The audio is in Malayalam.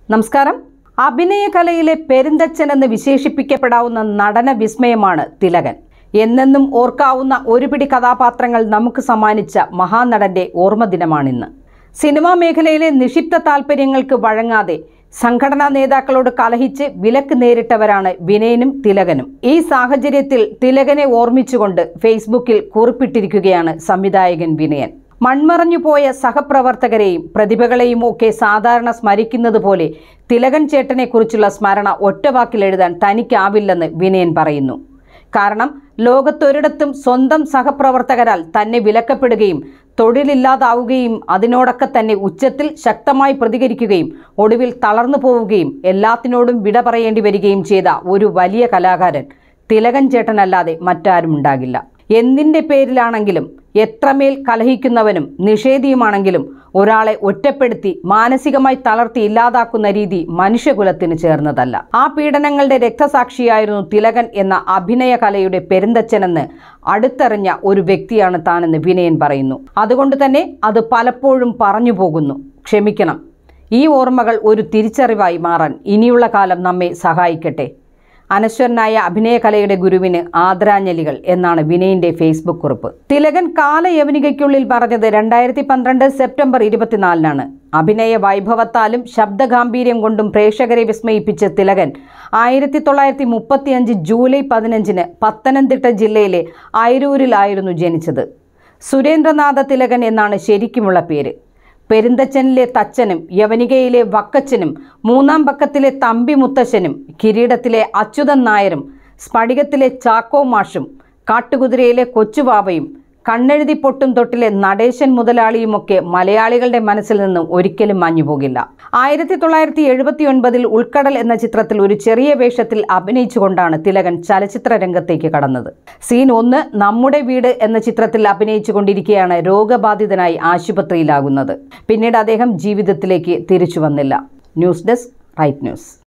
നമസ്കാരം അഭിനയകലയിലെ പെരുന്തച്ഛൻ എന്ന് വിശേഷിപ്പിക്കപ്പെടാവുന്ന നടന വിസ്മയമാണ് തിലകൻ എന്നെന്നും ഓർക്കാവുന്ന ഒരു പിടി കഥാപാത്രങ്ങൾ നമുക്ക് സമ്മാനിച്ച മഹാനടന്റെ ഓർമ്മദിനമാണിന്ന് സിനിമാ മേഖലയിലെ നിക്ഷിപ്ത താൽപ്പര്യങ്ങൾക്ക് വഴങ്ങാതെ സംഘടനാ നേതാക്കളോട് കലഹിച്ച് വിലക്ക് നേരിട്ടവരാണ് വിനയനും തിലകനും ഈ സാഹചര്യത്തിൽ തിലകനെ ഓർമ്മിച്ചുകൊണ്ട് ഫേസ്ബുക്കിൽ കുറിപ്പിട്ടിരിക്കുകയാണ് സംവിധായകൻ വിനയൻ മൺമറഞ്ഞുപോയ സഹപ്രവർത്തകരെയും പ്രതിഭകളെയും ഒക്കെ സാധാരണ സ്മരിക്കുന്നത് പോലെ തിലകൻ ചേട്ടനെക്കുറിച്ചുള്ള സ്മരണ ഒറ്റവാക്കിൽ എഴുതാൻ തനിക്കാവില്ലെന്ന് വിനയൻ പറയുന്നു കാരണം ലോകത്തൊരിടത്തും സ്വന്തം സഹപ്രവർത്തകരാൽ തന്നെ വിലക്കപ്പെടുകയും തൊഴിലില്ലാതാവുകയും അതിനോടൊക്കെ തന്നെ ഉച്ചത്തിൽ ശക്തമായി പ്രതികരിക്കുകയും ഒടുവിൽ തളർന്നു പോവുകയും എല്ലാത്തിനോടും വിട പറയേണ്ടി വരികയും ചെയ്ത ഒരു വലിയ കലാകാരൻ തിലകൻ ചേട്ടനല്ലാതെ മറ്റാരും ഉണ്ടാകില്ല എന്തിൻ്റെ പേരിലാണെങ്കിലും എത്രമേൽ കലഹിക്കുന്നവനും നിഷേധിയുമാണെങ്കിലും ഒരാളെ ഒറ്റപ്പെടുത്തി മാനസികമായി തളർത്തി ഇല്ലാതാക്കുന്ന രീതി മനുഷ്യകുലത്തിന് ചേർന്നതല്ല ആ പീഡനങ്ങളുടെ രക്തസാക്ഷിയായിരുന്നു തിലകൻ എന്ന അഭിനയ കലയുടെ പെരുന്തച്ഛനെന്ന് അടുത്തറിഞ്ഞ ഒരു വ്യക്തിയാണ് താനെന്ന് വിനയൻ പറയുന്നു അതുകൊണ്ട് തന്നെ അത് പലപ്പോഴും പറഞ്ഞു പോകുന്നു ക്ഷമിക്കണം ഈ ഓർമ്മകൾ ഒരു തിരിച്ചറിവായി മാറാൻ ഇനിയുള്ള കാലം നമ്മെ സഹായിക്കട്ടെ അനശ്വരനായ അഭിനയകലയുടെ ഗുരുവിന് ആദരാഞ്ജലികൾ എന്നാണ് വിനയന്റെ ഫേസ്ബുക്ക് കുറിപ്പ് തിലകൻ കാലയവനികയ്ക്കുള്ളിൽ പറഞ്ഞത് രണ്ടായിരത്തി പന്ത്രണ്ട് സെപ്റ്റംബർ ഇരുപത്തിനാലിനാണ് അഭിനയ വൈഭവത്താലും ശബ്ദഗാംഭീര്യം കൊണ്ടും പ്രേക്ഷകരെ വിസ്മയിപ്പിച്ച തിലകൻ ആയിരത്തി തൊള്ളായിരത്തി മുപ്പത്തിയഞ്ച് ജൂലൈ പതിനഞ്ചിന് പത്തനംതിട്ട ജില്ലയിലെ അയിരൂരിലായിരുന്നു ജനിച്ചത് സുരേന്ദ്രനാഥ തിലകൻ എന്നാണ് ശരിക്കുമുള്ള പേര് പെരുന്തച്ചനിലെ തച്ചനും യവനികയിലെ വക്കച്ചനും മൂന്നാം പക്കത്തിലെ തമ്പി മുത്തശ്ശനും കിരീടത്തിലെ അച്യുതൻ നായരും സ്ഫടികത്തിലെ ചാക്കോ മാഷും കാട്ടുകുതിരയിലെ കൊച്ചുവാവയും കണ്ണെഴുതി പൊട്ടും തൊട്ടിലെ നടേശൻ മുതലാളിയുമൊക്കെ മലയാളികളുടെ മനസ്സിൽ നിന്നും ഒരിക്കലും മാഞ്ഞുപോകില്ല ആയിരത്തി തൊള്ളായിരത്തി എഴുപത്തി ഒൻപതിൽ ഉൾക്കടൽ എന്ന ചിത്രത്തിൽ ഒരു ചെറിയ വേഷത്തിൽ അഭിനയിച്ചുകൊണ്ടാണ് തിലകൻ ചലച്ചിത്ര രംഗത്തേക്ക് കടന്നത് സീൻ ഒന്ന് നമ്മുടെ വീട് എന്ന ചിത്രത്തിൽ അഭിനയിച്ചുകൊണ്ടിരിക്കെയാണ് രോഗബാധിതനായി ആശുപത്രിയിലാകുന്നത് പിന്നീട് അദ്ദേഹം ജീവിതത്തിലേക്ക് തിരിച്ചു വന്നില്ല ന്യൂസ് ഡെസ്ക് റൈറ്റ് ന്യൂസ്